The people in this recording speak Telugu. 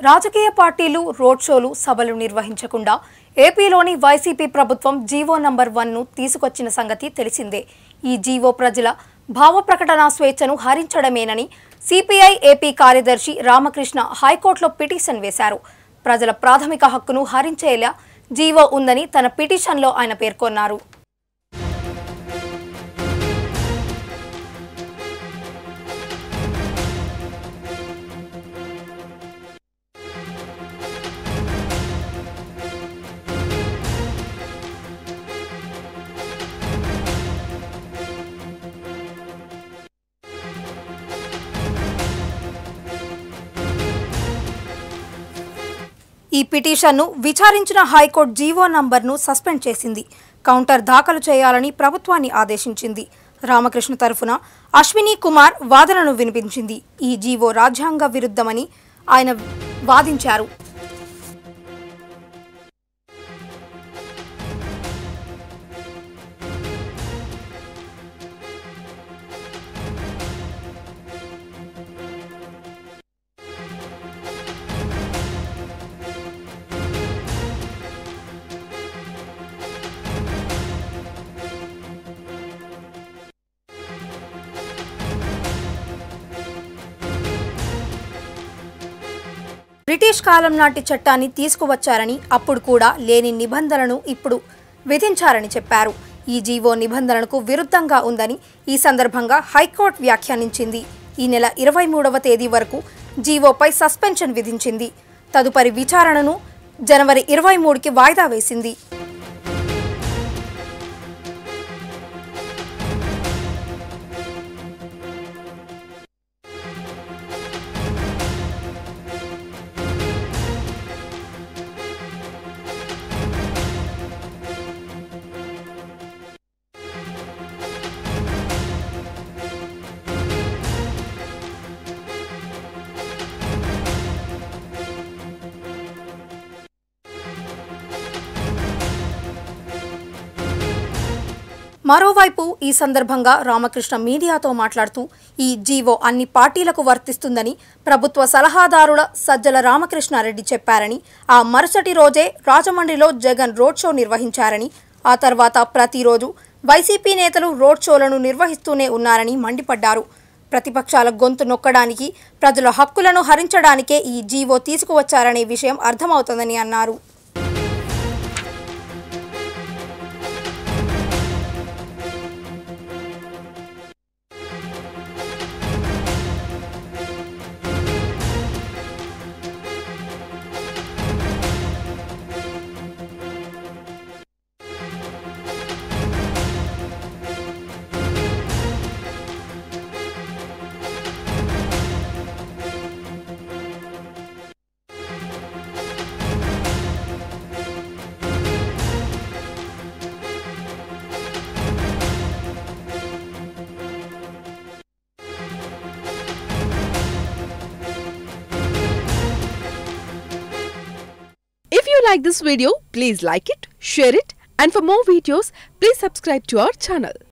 రాజకీయ పార్టీలు రోడ్ షోలు సభలు నిర్వహించకుండా ఏపీలోని వైసీపీ ప్రభుత్వం జీవో నంబర్ వన్ను తీసుకొచ్చిన సంగతి తెలిసిందే ఈ జీవో ప్రజల భావ ప్రకటన స్వేచ్ఛను హరించడమేనని సిపిఐ ఏపీ కార్యదర్శి రామకృష్ణ హైకోర్టులో పిటిషన్ వేశారు ప్రజల ప్రాథమిక హక్కును హరించేలా జీవో ఉందని తన పిటిషన్లో ఆయన పేర్కొన్నారు ఈ పిటిషన్ను విచారించిన హైకోర్టు జీవో నంబర్ను సస్పెండ్ చేసింది కౌంటర్ దాఖలు చేయాలని ప్రభుత్వాన్ని ఆదేశించింది రామకృష్ణ తరఫున అశ్విని కుమార్ వాదనను వినిపించింది ఈ జీవో రాజ్యాంగ విరుద్ధమని ఆయన వాదించారు బ్రిటిష్ కాలం నాటి చట్టాన్ని తీసుకువచ్చారని అప్పుడు కూడా లేని నిబంధనలను ఇప్పుడు విధించారని చెప్పారు ఈ జీవో నిబంధనలకు విరుద్ధంగా ఉందని ఈ సందర్భంగా హైకోర్టు వ్యాఖ్యానించింది ఈ నెల ఇరవై మూడవ తేదీ వరకు జీవోపై సస్పెన్షన్ విధించింది తదుపరి విచారణను జనవరి ఇరవై మూడుకి వాయిదా వేసింది మరోవైపు ఈ సందర్భంగా రామకృష్ణ మీడియాతో మాట్లాడుతూ ఈ జీవో అన్ని పార్టీలకు వర్తిస్తుందని ప్రభుత్వ సలహాదారుల సజ్జల రామకృష్ణారెడ్డి చెప్పారని ఆ మరుసటి రోజే రాజమండ్రిలో జగన్ రోడ్ షో నిర్వహించారని ఆ తర్వాత ప్రతిరోజు వైసీపీ నేతలు రోడ్ షోలను నిర్వహిస్తూనే ఉన్నారని మండిపడ్డారు ప్రతిపక్షాల గొంతు నొక్కడానికి ప్రజల హక్కులను హరించడానికే ఈ జీవో తీసుకువచ్చారనే విషయం అర్థమవుతోందని అన్నారు If you like this video, please like it, share it, and for more videos, please subscribe to our channel.